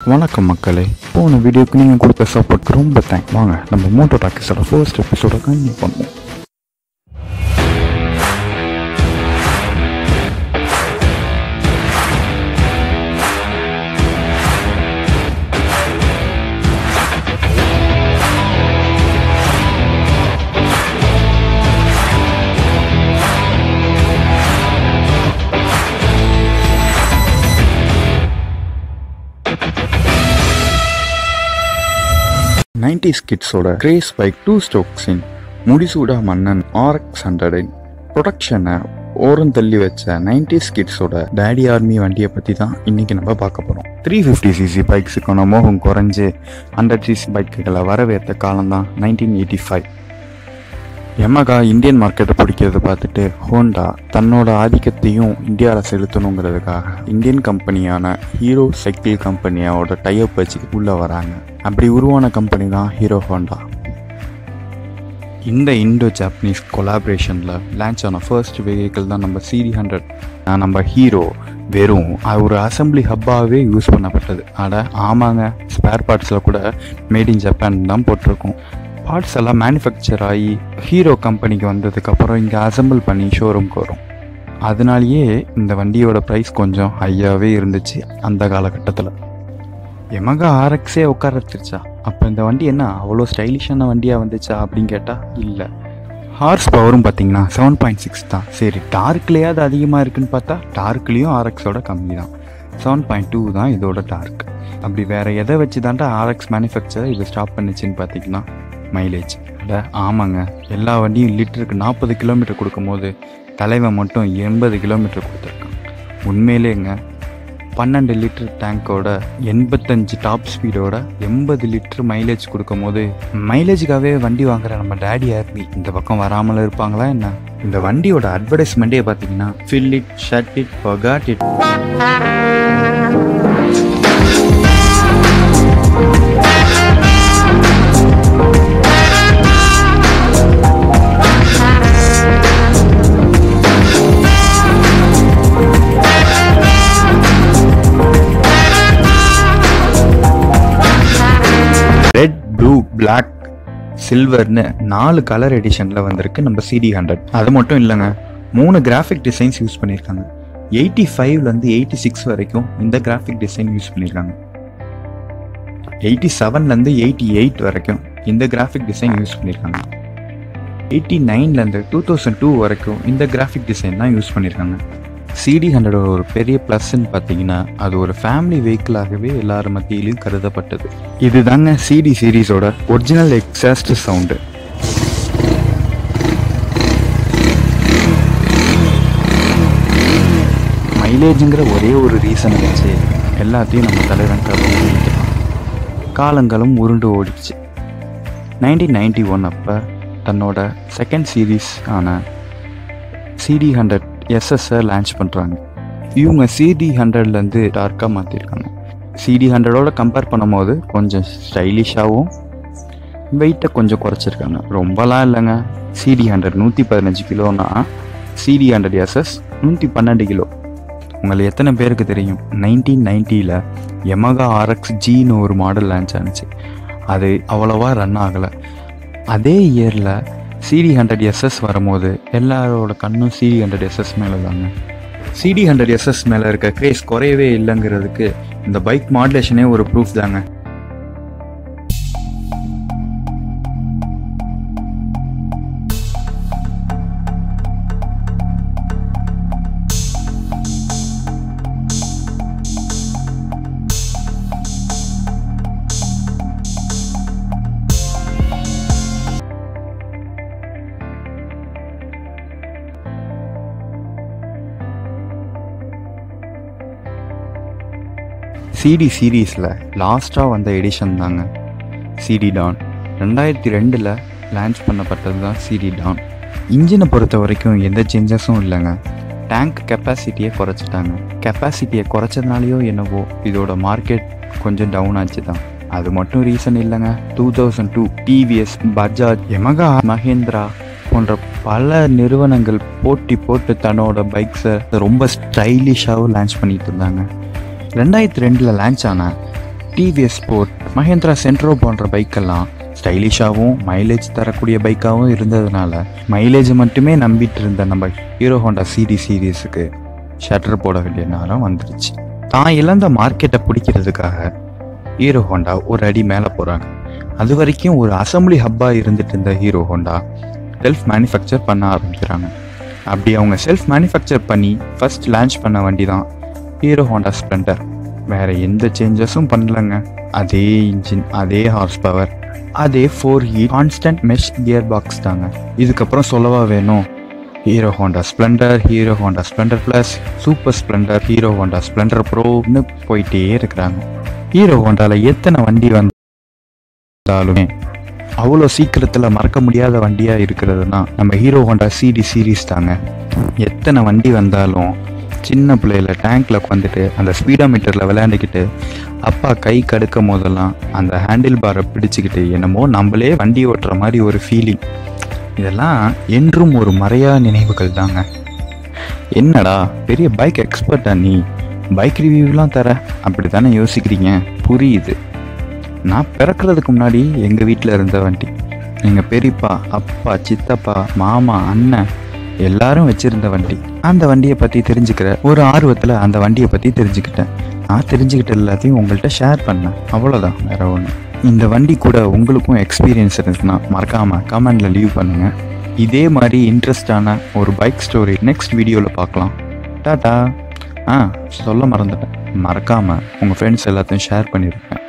வணக்கம் மக்களே போன வீடியோக்கு நீங்கள் கொடுத்த சப்போர்ட் ரொம்ப தேங்க் வாங்க நம்ம மோட்டோ டாக்கிஸோட ஃபர்ஸ்ட் எபிசோட கண்டினியூ பண்ணுவோம் நைன்டிஸ் கிட்ஸோட கிரேஸ் பைக் டூ ஸ்டோக்ஸின் முடிசூடா மன்னன் ஆர்எக்ஸ் ஹண்ட்ரடின் ப்ரொடக்ஷனை ஓரம் தள்ளி வச்ச நைன்டிஸ் கிட்ஸோட டேடி ஆர்மி வண்டியை பற்றி தான் இன்னைக்கு நம்ம பார்க்க போகிறோம் த்ரீ ஃபிஃப்டி சிசி பைக்ஸுக்கான மோகம் குறைஞ்சு ஹண்ட்ரட் சிசி பைக்குகளை வரவேற்ற காலம் தான் nineteen eighty five Yamaha Indian மார்க்கெட்டை பிடிக்கிறத பார்த்துட்டு ஹோண்டா தன்னோட ஆதிக்கத்தையும் இந்தியாவில் செலுத்தணுங்கிறதுக்காக இந்தியன் கம்பெனியான ஹீரோ சைக்கிள் கம்பெனியோட டைப் வச்சு உள்ளே வராங்க அப்படி உருவான கம்பெனி தான் ஹீரோ ஹோண்டா இந்த இண்டோ ஜாப்பனீஸ் கொலாபரேஷனில் லான்ச் ஆன ஃபர்ஸ்ட் வெஹிக்கிள் தான் நம்ம சிடி ஹண்ட்ரட் நம்ம ஹீரோ வெறும் அது ஒரு அசம்பிளி ஹப்பாகவே யூஸ் பண்ணப்பட்டது அட ஆமாங்க ஸ்பேர் பார்ட்ஸில் கூட மேட் இன் ஜப்பான் தான் போட்டிருக்கோம் பார்ட்ஸ் எல்லாம் மேனுஃபேக்சர் ஆகி ஹீரோ கம்பெனிக்கு வந்ததுக்கப்புறம் இங்கே அசம்பிள் பண்ணி ஷோரூம்க்கு வரும் அதனாலேயே இந்த வண்டியோட ப்ரைஸ் கொஞ்சம் ஹையாகவே இருந்துச்சு அந்த காலகட்டத்தில் எமகா ஆர்எக்ஸே உட்கார வச்சிருச்சா அப்போ இந்த வண்டி என்ன அவ்வளோ ஸ்டைலிஷான வண்டியாக வந்துச்சா அப்படின்னு கேட்டால் இல்லை ஹார்ஸ் பவரும் பார்த்தீங்கன்னா செவன் பாயிண்ட் சிக்ஸ் தான் சரி டார்க்லேயாவது அதிகமாக இருக்குன்னு பார்த்தா டார்க்லேயும் ஆர்எக்ஸோட கம்மி தான் செவன் பாயிண்ட் டூ தான் இதோட டார்க் அப்படி வேற எதை வச்சு தாண்டா ஆர்எக்ஸ் மேனுஃபேக்சர் இது ஸ்டாப் பண்ணுச்சுன்னு பார்த்தீங்கன்னா மைலேஜ் அட ஆமாங்க எல்லா வண்டியும் லிட்டருக்கு நாற்பது கிலோமீட்டர் கொடுக்கும்போது தலைவன் மட்டும் எண்பது கிலோமீட்டர் கொடுத்துருக்கான் உண்மையிலேங்க பன்னெண்டு லிட்டர் டேங்கோட எண்பத்தஞ்சு டாப் ஸ்பீடோட எண்பது லிட்டர் மைலேஜ் கொடுக்கும் போது மைலேஜுக்காகவே வண்டி வாங்குற நம்ம டேடி ஆர்மி இந்த பக்கம் வராமல் இருப்பாங்களா என்ன இந்த வண்டியோட அட்வர்டைஸ்மெண்ட்டே பார்த்தீங்கன்னா fill it shut it forget it red blue black சில்வர்னு நாலு கலர் எடிஷனில் வந்திருக்கு நம்ம சிடி ஹண்ட்ரட் அது மட்டும் இல்லைங்க மூணு கிராஃபிக் டிசைன்ஸ் யூஸ் பண்ணியிருக்காங்க எயிட்டி ஃபைவ்லேருந்து எயிட்டி சிக்ஸ் வரைக்கும் இந்த கிராஃபிக் டிசைன் யூஸ் பண்ணியிருக்காங்க எயிட்டி செவன்லேருந்து எயிட்டி எயிட் வரைக்கும் இந்த கிராஃபிக் டிசைன் யூஸ் பண்ணியிருக்காங்க எயிட்டி நைன்லேருந்து டூ தௌசண்ட் டூ வரைக்கும் இந்த கிராஃபிக் டிசைன் தான் யூஸ் பண்ணியிருக்காங்க சிடி ஹண்ட்ரடோட ஒரு பெரிய ப்ளஸ்ன்னு பார்த்தீங்கன்னா அது ஒரு ஃபேமிலி வெஹிக்கிளாகவே எல்லார் மத்தியிலையும் கருதப்பட்டது இதுதாங்க சிடி சீரீஸோட ஒரிஜினல் எக்ஸாஸ்ட் சவுண்டு மைலேஜுங்கிற ஒரே ஒரு ரீசனை வச்சு எல்லாத்தையும் நம்ம தலைவன் கருத்து காலங்களும் உருண்டு ஓடிச்சு நைன்டீன் நைன்டி ஒன் அப்போ தன்னோட செகண்ட் சீரீஸ் ஆன சிடி ஹண்ட்ரட் எஸ்எஸ்ஸை லான்ச் பண்ணுறாங்க இவங்க சிடி ஹண்ட்ரட்லேருந்து டார்க்காக மாற்றிருக்காங்க சிடி ஹண்ட்ரடோட கம்பேர் பண்ணும்போது கொஞ்சம் ஸ்டைலிஷாகவும் வெயிட்டை கொஞ்சம் குறைச்சிருக்காங்க ரொம்பலாம் இல்லைங்க சிடி ஹண்ட்ரட் நூற்றி பதினஞ்சு கிலோனா சிடி ஹண்ட்ரட் எஸ்எஸ் நூற்றி பன்னெண்டு கிலோ உங்களுக்கு எத்தனை பேருக்கு தெரியும் நைன்டீன் நைன்ட்டியில் எமகா ஆர்எக்ஸ் ஜின்னு ஒரு மாடல் லான்ச் ஆனிச்சு அது அவ்வளோவா ரன் ஆகலை அதே இயரில் சிடி ஹண்ட்ரட் எஸ்எஸ் வரும்போது எல்லாரோட கண்ணும் சிடி ஹண்ட்ரட் எஸ்எஸ் மேலே தாங்க சிடி ஹண்ட்ரட் எஸ்எஸ் மேலே இருக்க கிரேஸ் குறையவே இல்லைங்கிறதுக்கு இந்த பைக் மாடுலேஷனே ஒரு ப்ரூஃப் தாங்க சிடி சீரீஸில் லாஸ்ட்டாக வந்த எடிஷன் தாங்க சிடி டான் ரெண்டாயிரத்தி ரெண்டில் லான்ச் பண்ணப்பட்டது தான் சிடி டான் இன்ஜினை பொறுத்த வரைக்கும் எந்த சேஞ்சஸும் இல்லைங்க டேங்க் கெப்பாசிட்டியை குறைச்சிட்டாங்க கெப்பாசிட்டியை குறைச்சதுனாலையோ என்னவோ இதோட மார்க்கெட் கொஞ்சம் டவுன் ஆச்சு தான் அது மட்டும் ரீசன் இல்லைங்க two thousand two TVS Bajaj Yamaha Mahindra போன்ற பல நிறுவனங்கள் போட்டி போட்டு தன்னோட பைக்ஸை ரொம்ப ஸ்டைலிஷாகவும் லான்ச் பண்ணிட்டு இருந்தாங்க ரெண்டாயிரத்தி ரெண்டில் லான்ச் ஆன டிவிஎஸ் ஸ்போர்ட் மஹேந்திரா சென்ட்ரோ போன்ற பைக்கெல்லாம் ஸ்டைலிஷாகவும் மைலேஜ் தரக்கூடிய பைக்காகவும் இருந்ததுனால மைலேஜ் மட்டுமே நம்பிட்டு இருந்த நம்ம ஹீரோ ஹோண்டா சிடி சீரீஸுக்கு ஷட்டர் போட வேண்டிய நேரம் வந்துருச்சு தான் இழந்த மார்க்கெட்டை பிடிக்கிறதுக்காக ஹீரோ ஹோண்டா ஒரு அடி மேலே போகிறாங்க அது வரைக்கும் ஒரு அசம்பிளி ஹப்பாக இருந்துட்டு இருந்த ஹீரோ ஹோண்டா செல்ஃப் மேனுஃபேக்சர் பண்ண ஆரம்பிக்கிறாங்க அப்படி அவங்க செல்ஃப் மேனுஃபேக்சர் பண்ணி ஃபர்ஸ்ட் லான்ச் பண்ண வண்டி தான் ஹீரோ ஹோண்டா ஸ்ப்ளெண்டர் வேற எந்த சேஞ்சஸும் பண்ணலங்க அதே இன்ஜின் அதே ஹார்ஸ் பவர் அதே ஃபோர் ஹீ கான்ஸ்டன்ட் மெஷ் கியர் பாக்ஸ் தாங்க இதுக்கப்புறம் சொல்லவா வேணும் Hero Honda Splendor Hero Honda Splendor plus super Splendor Hero Honda Splendor ப்ரோன்னு போயிட்டே இருக்கிறாங்க ஹீரோ ஹோண்டாவில் எத்தனை வண்டி வந்தாலுமே அவ்வளோ சீக்கிரத்தில் மறக்க முடியாத வண்டியாக இருக்கிறதுனா நம்ம ஹீரோ ஹோண்டா சிடி சீரீஸ் தாங்க எத்தனை வண்டி வந்தாலும் சின்ன பிள்ளையில டேங்க்ல உட்காந்துட்டு அந்த ஸ்பீடா மீட்டரில் விளையாண்டுக்கிட்டு அப்பா கை கடுக்கும் போதெல்லாம் அந்த ஹேண்டில் பாரை பிடிச்சிக்கிட்டு என்னமோ நம்மளே வண்டி ஓட்டுற மாதிரி ஒரு ஃபீலிங் இதெல்லாம் என்றும் ஒரு மறையா நினைவுகள் தாங்க என்னடா பெரிய பைக் எக்ஸ்பர்ட்டா நீ பைக் ரிவ்யூலாம் தர அப்படி தானே யோசிக்கிறீங்க புரியுது நான் பிறக்கிறதுக்கு முன்னாடி எங்கள் வீட்டில் இருந்த வண்டி எங்கள் பெரியப்பா அப்பா சித்தப்பா மாமா அண்ணன் எல்லாரும் வச்சிருந்த வண்டி அந்த வண்டியை பற்றி தெரிஞ்சுக்கிற ஒரு ஆர்வத்தில் அந்த வண்டியை பற்றி தெரிஞ்சுக்கிட்டேன் நான் தெரிஞ்சுக்கிட்ட எல்லாத்தையும் உங்கள்கிட்ட ஷேர் பண்ணேன் அவ்வளோதான் வேற ஒன்று இந்த வண்டி கூட உங்களுக்கும் எக்ஸ்பீரியன்ஸ் இருந்துச்சுன்னா மறக்காமல் கமெண்டில் லீவ் பண்ணுங்கள் இதே மாதிரி இன்ட்ரெஸ்டான ஒரு பைக் ஸ்டோரி நெக்ஸ்ட் வீடியோவில் பார்க்கலாம் டாட்டா ஆ சொல்ல மறந்துட்டேன் மறக்காமல் உங்கள் ஃப்ரெண்ட்ஸ் எல்லாத்தையும் ஷேர் பண்ணியிருக்கேன்